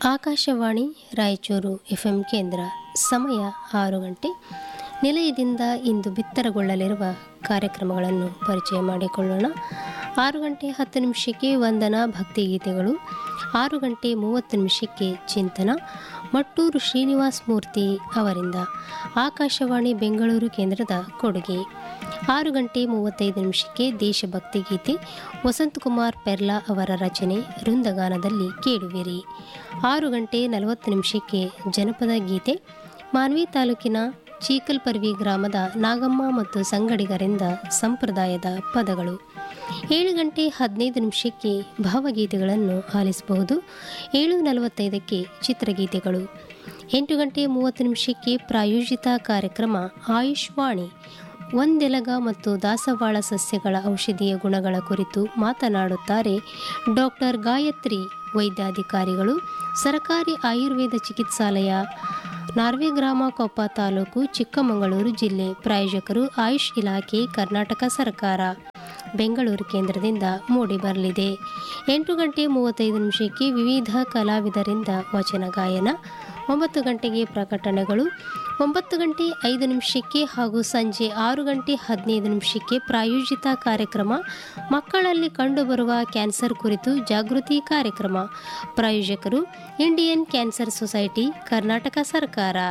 Akashvani Raichur FM ಕೇಂದ್ರ ಸಮಯ ಆರು ಗಂಟೆ ನಿಲಯದಿಂದ ಇಂದು ಬಿತ್ತರಗೊಳ್ಳಲಿರುವ ಕಾರ್ಯಕ್ರಮಗಳನ್ನು ಪರಿಚಯ ಮಾಡಿಕೊಳ್ಳೋಣ ಆರು ಗಂಟೆ ಹತ್ತು ನಿಮಿಷಕ್ಕೆ ವಂದನಾ ಭಕ್ತಿಗೀತೆಗಳು ಆರು ಗಂಟೆ ಮೂವತ್ತು ನಿಮಿಷಕ್ಕೆ ಚಿಂತನ ಮಟ್ಟೂರು ಶ್ರೀನಿವಾಸ್ ಮೂರ್ತಿ ಅವರಿಂದ ಆಕಾಶವಾಣಿ ಬೆಂಗಳೂರು ಕೇಂದ್ರದ ಕೊಡುಗೆ ಆರು ಗಂಟೆ ಮೂವತ್ತೈದು ನಿಮಿಷಕ್ಕೆ ದೇಶಭಕ್ತಿ ಗೀತೆ ವಸಂತಕುಮಾರ್ ಪೆರ್ಲಾ ಅವರ ರಚನೆ ವೃಂದಗಾನದಲ್ಲಿ ಕೇಳುವಿರಿ ಆರು ಗಂಟೆ ನಲವತ್ತು ನಿಮಿಷಕ್ಕೆ ಜನಪದ ಗೀತೆ ಮಾನ್ವಿ ತಾಲೂಕಿನ ಚೀಕಲ್ಪರ್ವಿ ಗ್ರಾಮದ ನಾಗಮ್ಮ ಮತ್ತು ಸಂಗಡಿಗರಿಂದ ಸಂಪ್ರದಾಯದ ಪದಗಳು ಏಳು ಗಂಟೆ ಹದಿನೈದು ನಿಮಿಷಕ್ಕೆ ಭಾವಗೀತೆಗಳನ್ನು ಆಲಿಸಬಹುದು ಏಳು ನಲವತ್ತೈದಕ್ಕೆ ಚಿತ್ರಗೀತೆಗಳು ಎಂಟು ಗಂಟೆ ಮೂವತ್ತು ನಿಮಿಷಕ್ಕೆ ಪ್ರಾಯೋಜಿತ ಕಾರ್ಯಕ್ರಮ ಆಯುಷ್ವಾಣಿ ಒಂದೆಲಗ ಮತ್ತು ದಾಸವಾಳ ಸಸ್ಯಗಳ ಔಷಧೀಯ ಗುಣಗಳ ಕುರಿತು ಮಾತನಾಡುತ್ತಾರೆ ಡಾಕ್ಟರ್ ಗಾಯತ್ರಿ ವೈದ್ಯಾಧಿಕಾರಿಗಳು ಸರಕಾರಿ ಆಯುರ್ವೇದ ಚಿಕಿತ್ಸಾಲಯ ನಾರ್ವೆ ಗ್ರಾಮ ಕೊಪ್ಪ ತಾಲೂಕು ಚಿಕ್ಕಮಗಳೂರು ಜಿಲ್ಲೆ ಪ್ರಾಯೋಜಕರು ಆಯುಷ್ ಇಲಾಖೆ ಕರ್ನಾಟಕ ಸರ್ಕಾರ ಬೆಂಗಳೂರು ಕೇಂದ್ರದಿಂದ ಮೂಡಿ ಬರಲಿದೆ ಎಂಟು ಗಂಟೆ ಮೂವತ್ತೈದು ನಿಮಿಷಕ್ಕೆ ವಿವಿಧ ಕಲಾವಿದರಿಂದ ವಚನ ಗಾಯನ ಒಂಬತ್ತು ಗಂಟೆಗೆ ಪ್ರಕಟಣೆಗಳು ಒಂಬತ್ತು ಗಂಟೆ ಐದು ನಿಮಿಷಕ್ಕೆ ಹಾಗೂ ಸಂಜೆ ಆರು ಗಂಟೆ ಹದಿನೈದು ನಿಮಿಷಕ್ಕೆ ಪ್ರಾಯೋಜಿತ ಕಾರ್ಯಕ್ರಮ ಮಕ್ಕಳಲ್ಲಿ ಕಂಡುಬರುವ ಕ್ಯಾನ್ಸರ್ ಕುರಿತು ಜಾಗೃತಿ ಕಾರ್ಯಕ್ರಮ ಪ್ರಾಯೋಜಕರು ಇಂಡಿಯನ್ ಕ್ಯಾನ್ಸರ್ ಸೊಸೈಟಿ ಕರ್ನಾಟಕ ಸರ್ಕಾರ